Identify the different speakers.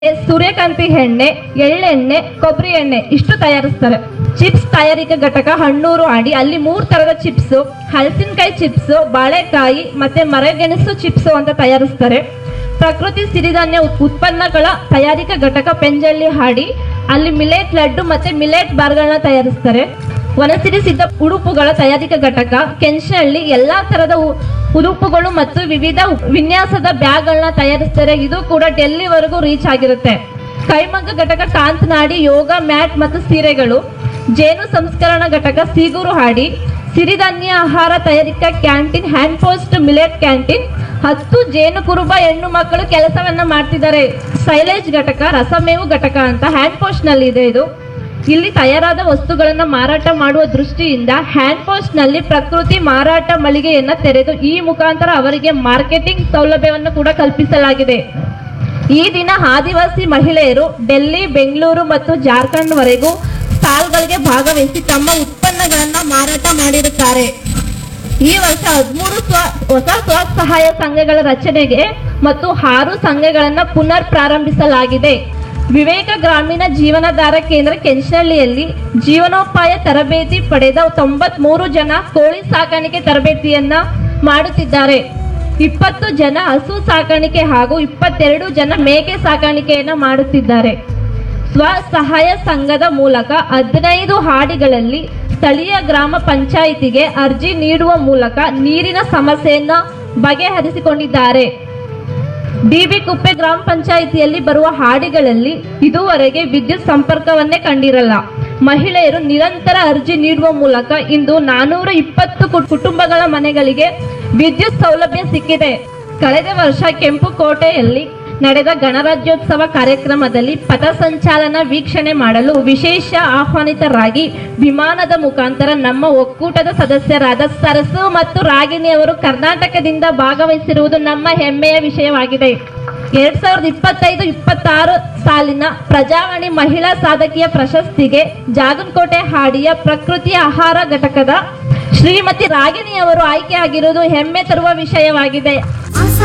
Speaker 1: ಸೂರ್ಯಕಾಂತಿ ಎಣ್ಣೆ ಎಳ್ಳೆಣ್ಣೆ ಕೊಬ್ಬರಿ ಎಣ್ಣೆ ಇಷ್ಟು ತಯಾರಿಸ್ತಾರೆ ಚಿಪ್ಸ್ ತಯಾರಿಕಾ ಘಟಕ ಹಣ್ಣೂರು ಆಡಿ ಅಲ್ಲಿ ಮೂರ್ ತರದ ಚಿಪ್ಸ್ ಹಲಸಿನಕಾಯಿ ಚಿಪ್ಸ್ ಬಾಳೆಕಾಯಿ ಮತ್ತೆ ಮರಗೆಣಸು ಚಿಪ್ಸ್ ಅಂತ ತಯಾರಿಸ್ತಾರೆ ಪ್ರಕೃತಿ ಸಿರಿಧಾನ್ಯ ಉತ್- ಉತ್ಪನ್ನಗಳ ತಯಾರಿಕಾ ಘಟಕ ಪೆಂಜಳ್ಳಿ ಹಾಡಿ ಅಲ್ಲಿ ಮಿಲೆಟ್ ಲಡ್ಡು ಮತ್ತೆ ಮಿಲೆಟ್ ಬಾರ್ಗಳನ್ನ ತಯಾರಿಸ್ತಾರೆ ವನಸಿರಿ ಸಿದ್ಧ ಉಡುಪುಗಳ ತಯಾರಿಕಾ ಘಟಕ ಕೆಂಚನಹಳ್ಳಿ ಎಲ್ಲಾ ತರದ ಉ- ಉಡುಪುಗಳು ಮತ್ತು ವಿವಿಧ ವಿನ್ಯಾಸದ ಬ್ಯಾಗ್ಗಳನ್ನ ತಯಾರಿಸ್ತಾರೆ ಇದು ಕೂಡ ಡೆಲ್ಲಿವರೆಗೂ ರೀಚ್ ಆಗಿರುತ್ತೆ ಕೈಮಗ್ಗ ಘಟಕ ಕಾಂತನಾಡಿ ಯೋಗ ಮ್ಯಾಟ್ ಮತ್ತು ಸೀರೆಗಳು ಜೇನು ಸಂಸ್ಕರಣ ಘಟಕ ಸೀಗೂರು ಹಾಡಿ ಸಿರಿಧಾನ್ಯ ಆಹಾರ ತಯಾರಿಕಾ canteen hand post millet canteen ಹತ್ತು ಜೇನು ಕುರುಬ ಹೆಣ್ಣು ಮಕ್ಕಳು ಕೆಲಸವನ್ನ ಮಾಡ್ತಿದ್ದಾರೆ ಸೈಲೇಜ್ ಘಟಕ ರಸಮೇವು ಘಟಕ ಅಂತ ಹ್ಯಾಂಡ್ ಪೋಸ್ಟ್ ನಲ್ಲಿ ಇದೆ ಇದು ಇಲ್ಲಿ ತಯಾರಾದ ವಸ್ತುಗಳನ್ನ ಮಾರಾಟ ಮಾಡುವ ದೃಷ್ಟಿಯಿಂದ ಹ್ಯಾಂಡ್ ಪೋಸ್ಟ್ ನಲ್ಲಿ ಪ್ರಕೃತಿ ಮಾರಾಟ ಮಳಿಗೆಯನ್ನ ತೆರೆದು ಈ ಮುಖಾಂತರ ಅವರಿಗೆ ಮಾರ್ಕೆಟಿಂಗ್ ಸೌಲಭ್ಯವನ್ನು ಕೂಡ ಕಲ್ಪಿಸಲಾಗಿದೆ ಈ ದಿನ ಆದಿವಾಸಿ ಮಹಿಳೆಯರು ಡೆಲ್ಲಿ ಬೆಂಗಳೂರು ಮತ್ತು ಜಾರ್ಖಂಡ್ ವರೆಗೂ ಸ್ಟಾಲ್ಗಳಿಗೆ ಭಾಗವಹಿಸಿ ತಮ್ಮ ಉತ್ಪನ್ನಗಳನ್ನ ಮಾರಾಟ ಮಾಡಿರುತ್ತಾರೆ ಈ ವರ್ಷ ಹದಿಮೂರು ಸ್ವ ಹೊಸ ಸ್ವಸಹಾಯ ಸಂಘಗಳ ರಚನೆಗೆ ಮತ್ತು ಆರು ಸಂಘಗಳನ್ನ ಪುನರ್ ಪ್ರಾರಂಭಿಸಲಾಗಿದೆ ವಿವೇಕ ಗ್ರಾಮೀಣ ಜೀವನಾಧಾರ ಕೇಂದ್ರ ಕೆಂಚನಹಳ್ಳಿಯಲ್ಲಿ ಜೀವನೋಪಾಯ ತರಬೇತಿ ಪಡೆದ ತೊಂಬತ್ಮೂರು ಜನ ಕೋಳಿ ಸಾಕಾಣಿಕೆ ತರಬೇತಿಯನ್ನ ಮಾಡುತ್ತಿದ್ದಾರೆ ಇಪ್ಪತ್ತು ಜನ ಹಸು ಸಾಕಾಣಿಕೆ ಹಾಗೂ ಇಪ್ಪತ್ತೆರಡು ಜನ ಮೇಕೆ ಸಾಕಾಣಿಕೆಯನ್ನ ಮಾಡುತ್ತಿದ್ದಾರೆ ಸ್ವಸಹಾಯ ಸಂಘದ ಮೂಲಕ ಹದಿನೈದು ಹಾಡಿಗಳಲ್ಲಿ ಸ್ಥಳೀಯ ಗ್ರಾಮ ಪಂಚಾಯಿತಿಗೆ ಅರ್ಜಿ ನೀಡುವ ಮೂಲಕ ನೀರಿನ ಸಮಸ್ಯೆಯನ್ನ ಬಗೆಹರಿಸಿಕೊಂಡಿದ್ದಾರೆ ಡಿಬಿ ಕುಪ್ಪೆ ಗ್ರಾಮ ಪಂಚಾಯಿತಿಯಲ್ಲಿ ಬರುವ ಹಾಡಿಗಳಲ್ಲಿ ಇದುವರೆಗೆ ವಿದ್ಯುತ್ ಸಂಪರ್ಕವನ್ನೇ ಕಂಡಿರಲ್ಲ ಮಹಿಳೆಯರು ನಿರಂತರ ಅರ್ಜಿ ನೀಡುವ ಮೂಲಕ ಇಂದು ನಾನೂರ ಇಪ್ಪತ್ತು ಕು- ಕುಟುಂಬಗಳ ಮನೆಗಳಿಗೆ ವಿದ್ಯುತ್ ಸೌಲಭ್ಯ ಸಿಕ್ಕಿದೆ ಕಳೆದ ವರ್ಷ ಕೆಂಪುಕೋಟೆಯಲ್ಲಿ ನಡೆದ ಗಣರಾಜ್ಯೋತ್ಸವ ಕಾರ್ಯಕ್ರಮದಲ್ಲಿ ಪಥಸಂಚಾಲನ ವೀಕ್ಷಣೆ ಮಾಡಲು ವಿಶೇಷ ಆಹ್ವಾನಿತರಾಗಿ ವಿಮಾನದ ಮುಖಾಂತರ ನಮ್ಮ ಒಕ್ಕೂಟದ ಸದಸ್ಯರಾದ ಸರಸು ಮತ್ತು ರಾಗಿಣಿ ಅವರು ಕರ್ನಾಟಕದಿಂದ ಭಾಗವಹಿಸಿರುವುದು ನಮ್ಮ ಹೆಮ್ಮೆಯ ವಿಷಯವಾಗಿದೆ ಎರಡ್ ಸಾವಿರದ ಇಪ್ಪತ್ತೈದು ಇಪ್ಪತ್ತಾರು ಸಾಲಿನ ಪ್ರಜಾವಾಣಿ ಮಹಿಳಾ ಸಾಧಕಿಯ ಪ್ರಶಸ್ತಿಗೆ ಜಾಗನ್ಕೋಟೆ ಹಾಡಿಯ ಪ್ರಕೃತಿ ಆಹಾರ ಘಟಕದ ಶ್ರೀಮತಿ ರಾಗಿಣಿ ಅವರು ಆಯ್ಕೆಯಾಗಿರುವುದು ಹೆಮ್ಮೆ ತರುವ ವಿಷಯವಾಗಿದೆ